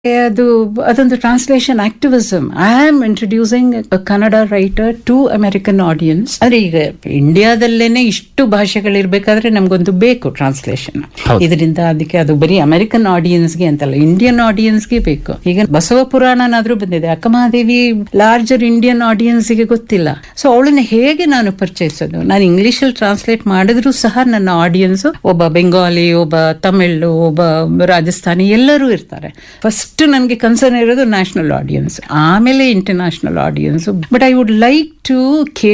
ಅದು ಅದೊಂದು translation activism I am introducing Kannada writer to American audience ಅಂದ್ರೆ ಈಗ ಇಂಡಿಯಾದಲ್ಲೇನೆ ಇಷ್ಟು ಭಾಷೆಗಳಿರ್ಬೇಕಾದ್ರೆ ನಮ್ಗೊಂದು ಬೇಕು ಟ್ರಾನ್ಸ್ಲೇಷನ್ ಇದರಿಂದ ಅದಕ್ಕೆ ಅದು ಬರೀ ಅಮೆರಿಕನ್ ಆಡಿಯನ್ಸ್ಗೆ ಅಂತಲ್ಲ ಇಂಡಿಯನ್ ಆಡಿಯನ್ಸ್ಗೆ ಬೇಕು ಈಗ ಬಸವ ಪುರಾಣನಾದ್ರೂ ಬಂದಿದೆ ಅಕ್ಕಮಹಾದೇವಿ ಲಾರ್ಜರ್ ಇಂಡಿಯನ್ ಆಡಿಯನ್ಸ್ಗೆ ಗೊತ್ತಿಲ್ಲ ಸೊ ಅವಳನ್ನ ಹೇಗೆ ನಾನು ಪರಿಚಯಿಸೋದು ನಾನು ಇಂಗ್ಲಿಷ್ ಅಲ್ಲಿ ಟ್ರಾನ್ಸ್ಲೇಟ್ ಮಾಡಿದ್ರು ಸಹ ನನ್ನ ಆಡಿಯನ್ಸ್ ಒಬ್ಬ ಬೆಂಗಾಲಿ ಒಬ್ಬ ತಮಿಳ್ ಒಬ್ಬ ರಾಜಸ್ಥಾನಿ ಎಲ್ಲರೂ ಇರ್ತಾರೆ ಫಸ್ಟ್ ನನಗೆ ಕನ್ಸರ್ನ್ ಇರೋದು ನ್ಯಾಷನಲ್ ಆಡಿಯನ್ಸ್ ಆಮೇಲೆ international audience but I would like to